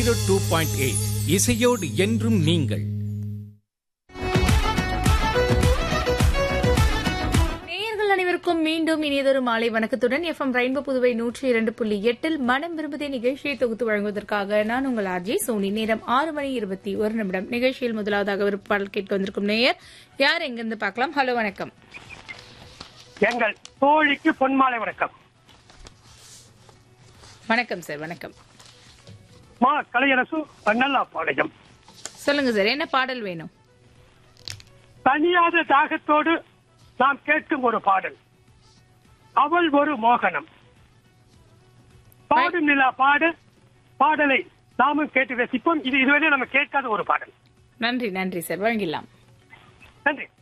zero two point eight இசையோடு என்றும் நீங்கள் நேயர்கள் அனைவருக்கும் மீண்டும் இனியதொரு மாலை வணக்கத்துடன் எஃப்எம் ரெயின்போ புதுவை நூற்றி இரண்டு புள்ளி எட்டில் மனம் விரும்புதே நிகழ்ச்சியை தொகுத்து வழங்குவதற்காக நான் உங்கள் ஆர்ஜி சோனி நேரம் ஆறு மணி இருபத்தி ஒரு நிமிடம் நிகழ்ச்சியில் முதலாவதாக விருப்ப பாடல் கேட்க வந்திருக்கும் நேயர் யார் எங்கிருந்து பார்க்கலாம் ஹலோ வணக்கம் எங்கள் தோழிக்கு பொன்மாலை வணக்கம் வணக்கம் சார் வணக்கம் மா கலையரசு பன்னல்லா பாளையம் சொல்லுங்க சார் என்ன பாடல் வேணும் தனியாத தாகத்தோடு நாம் கேட்கும் ஒரு பாடல் அவள் ஒரு மோகனம் பாடும் நிலா பாடு பாடலை நாமும் கேட்டு ரசிப்போம் இது இதுவரை நம்ம கேட்காத ஒரு பாடல் நன்றி நன்றி சார் வழங்கிடலாம் நன்றி